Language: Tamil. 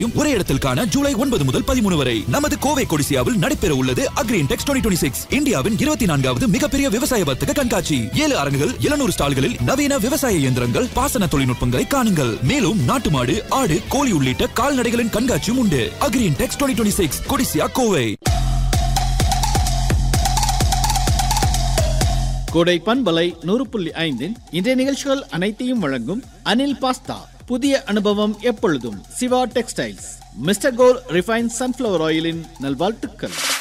ஒரே இடத்தில் காண ஜூலை ஒன்பது முதல் பதிமூணு வரை நமது கோவை கொடிசியாவில் நடைபெற உள்ளது அக்ரீன் டெக்ஸ் டுவெண்ட்டி சிக்ஸ் இந்தியாவின் இருபத்தி நான்காவது மிகப்பெரிய விவசாய வர்த்தக கண்காட்சி ஏழு அரங்குகள் எழுநூறு ஸ்டால்களில் நவீன விவசாய இயந்திரங்கள் பாசன தொழில்நுட்பங்களை காணுங்கள் மேலும் நாட்டு மாடு ஆடு கோழி உள்ளிட்ட கால்நடைகளின் கண்காட்சியும் உண்டு agri intex twenty six Codissia Kovai Kodai பண்பலை நூறு புள்ளி ஐந்தின் இன்றைய நிகழ்ச்சிகள் அனைத்தையும் வழங்கும் அனில் பாஸ்தா புதிய அனுபவம் எப்பொழுதும் Siva textiles mister gold refine sunflower ஆயிலின் நல்வாழ்த்துக்கள்